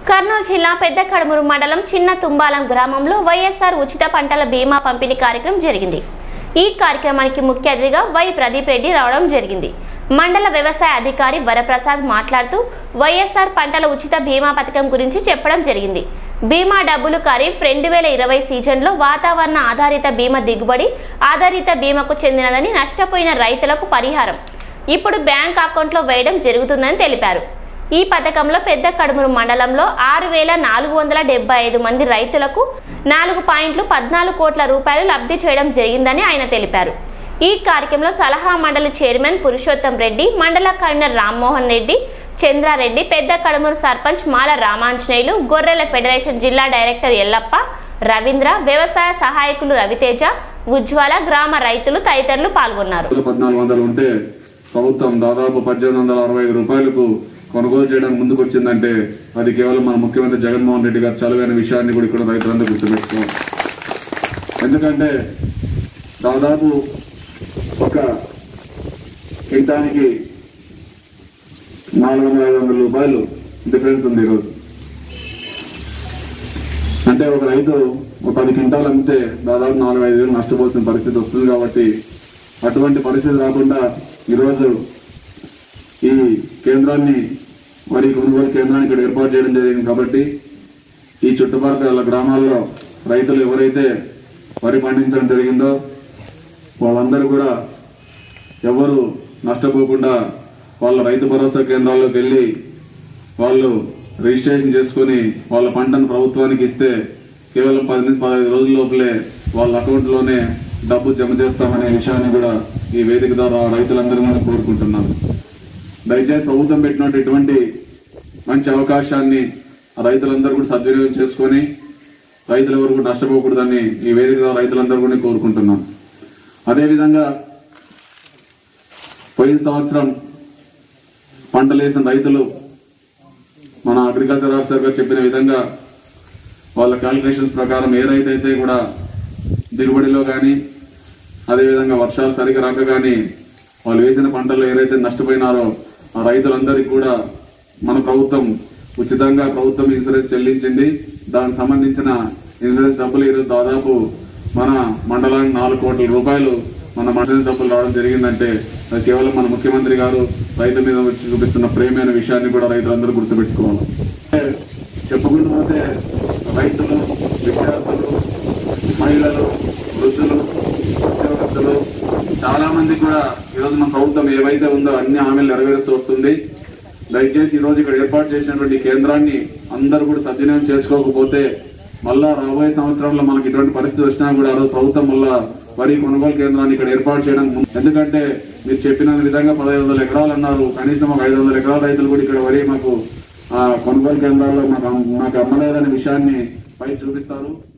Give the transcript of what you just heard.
కర్నూలు జిల్లా పెద్ద కడుమూరు మండలం చిన్న తుంబాలం గ్రామంలో వైఎస్ఆర్ ఉచిత పంటల బీమా పంపిణీ కార్యక్రమం జరిగింది ఈ కార్యక్రమానికి ముఖ్య అతిథిగా వై ప్రదీప్ రెడ్డి రావడం జరిగింది మండల వ్యవసాయ అధికారి వరప్రసాద్ మాట్లాడుతూ వైఎస్ఆర్ పంటల ఉచిత బీమా పథకం గురించి చెప్పడం జరిగింది బీమా డబ్బులు ఖరీఫ్ రెండు వేల ఇరవై సీజన్లో వాతావరణ ఆధారిత బీమా దిగుబడి ఆధారిత బీమాకు చెందినదని నష్టపోయిన రైతులకు పరిహారం ఇప్పుడు బ్యాంక్ అకౌంట్లో వేయడం జరుగుతుందని తెలిపారు ఈ పథకంలో పెద్ద కడుమూరు మండలంలో ఆరు వేల నాలుగు వందల డెబ్బై ఐదు మంది రైతులకు నాలుగు పాయింట్లు పద్నాలుగు కోట్ల రూపాయలు లబ్ధి చేయడం జరిగిందని ఆయన తెలిపారు ఈ కార్యక్రమంలో సలహా మండలి చైర్మన్ పురుషోత్తం రెడ్డి మండల కన్వీనర్ రామ్మోహన్ రెడ్డి చంద్రారెడ్డి పెద్ద కడుమూరు సర్పంచ్ మాల రామాంజనేయులు గొర్రెల ఫెడరేషన్ జిల్లా డైరెక్టర్ ఎల్లప్ప రవీంద్ర వ్యవసాయ సహాయకులు రవితేజ ఉజ్వల గ్రామ రైతులు తదితరులు పాల్గొన్నారు పద్నాలుగు వందలు ఉంటే ప్రభుత్వం దాదాపు పద్దెనిమిది వందల అరవై ఐదు రూపాయలకు కొనుగోలు చేయడానికి ముందుకు వచ్చిందంటే అది కేవలం మన ముఖ్యమంత్రి జగన్మోహన్ రెడ్డి గారు చలువైన విషయాన్ని కూడా ఇక్కడ రైతులందరూ గుర్తుపెట్టుకోవాలి ఎందుకంటే దాదాపు ఒక క్వింటానికి నాలుగు వందల ఐదు వందల రూపాయలు డిఫరెన్స్ ఉంది ఈరోజు అంటే ఒక రైతు ఒక పది క్వింటాలు అమ్మితే దాదాపు నాలుగు ఐదు వేలు నష్టపోవాల్సిన పరిస్థితి వస్తుంది కాబట్టి అటువంటి పరిస్థితి రాకుండా ఈరోజు ఈ కేంద్రాన్ని వరి కొనుగోలు కేంద్రాన్ని ఇక్కడ ఏర్పాటు చేయడం జరిగింది కాబట్టి ఈ చుట్టుపక్కల గ్రామాల్లో రైతులు ఎవరైతే వరి పండించడం జరిగిందో వాళ్ళందరూ కూడా ఎవరు నష్టపోకుండా వాళ్ళ రైతు భరోసా కేంద్రాల్లోకి వెళ్ళి వాళ్ళు రిజిస్ట్రేషన్ చేసుకొని వాళ్ళ పంటను ప్రభుత్వానికి ఇస్తే కేవలం పది నుంచి పదహైదు రోజుల లోపలే వాళ్ళ అకౌంట్లోనే డబ్బు జమ చేస్తామనే విషయాన్ని కూడా ఈ వేదిక ద్వారా రైతులందరూ కూడా కోరుకుంటున్నాను దయచేసి ప్రభుత్వం పెట్టినట్టు ఇటువంటి మంచి అవకాశాన్ని ఆ రైతులందరూ కూడా సద్వినియోగం చేసుకొని రైతులు ఎవరు కూడా నష్టపోకూడదని ఈ వేదిక ద్వారా రైతులందరూ కూడా కోరుకుంటున్నాం అదేవిధంగా పోయిన సంవత్సరం పంటలు వేసిన రైతులు మన అగ్రికల్చర్ ఆఫీసర్ గారు చెప్పిన విధంగా వాళ్ళ క్యాలిక్యులేషన్స్ ప్రకారం ఏ రైతు అయితే కూడా దిగుబడిలో కానీ అదేవిధంగా వర్షాలు సరిగా రాక కానీ వాళ్ళు వేసిన పంటల్లో ఏదైతే నష్టపోయినారో ఆ రైతులందరికీ కూడా మన ప్రభుత్వం ఉచితంగా ప్రభుత్వం ఇన్సూరెన్స్ చెల్లించింది దానికి సంబంధించిన ఇన్సూరెన్స్ డబ్బులు ఈరోజు దాదాపు మన మండలానికి నాలుగు కోట్ల రూపాయలు మన మండలం డబ్బులు రావడం జరిగిందంటే అది కేవలం మన ముఖ్యమంత్రి గారు రైతు మీద వచ్చి చూపిస్తున్న ప్రేమైన విషయాన్ని కూడా రైతులందరూ గుర్తుపెట్టుకోవాలి చెప్పుకుంటూ పోతే రైతులు విద్యార్థులు మహిళలు వృద్ధులు ఉద్యోగస్తులు చాలా మంది కూడా ఈరోజు మన ప్రభుత్వం ఏవైతే ఉందో అన్ని హామీలు నెరవేరుస్తూ వస్తుంది దయచేసి ఈ రోజు ఇక్కడ ఏర్పాటు చేసినటువంటి కేంద్రాన్ని అందరూ కూడా సద్వినియోగం చేసుకోకపోతే మళ్ళా రాబోయే సంవత్సరంలో మనకి ఇటువంటి పరిస్థితి వచ్చినా కూడా ఆ రోజు ప్రభుత్వం మళ్ళా వరి కొనుగోలు కేంద్రాన్ని ఇక్కడ ఏర్పాటు చేయడం ముందు- ఎందుకంటే మీరు చెప్పిన విధంగా పదహైదు వందల ఎకరాలు అన్నారు కనీసం ఒక ఐదు వందల ఎకరాల రైతులు కూడా ఇక్కడ వరి మాకు ఆ కొనుగోలు కేంద్రాల్లో మాకు అమ్- మాకు అమ్మలేదనే విషయాన్ని పై చూపిస్తారు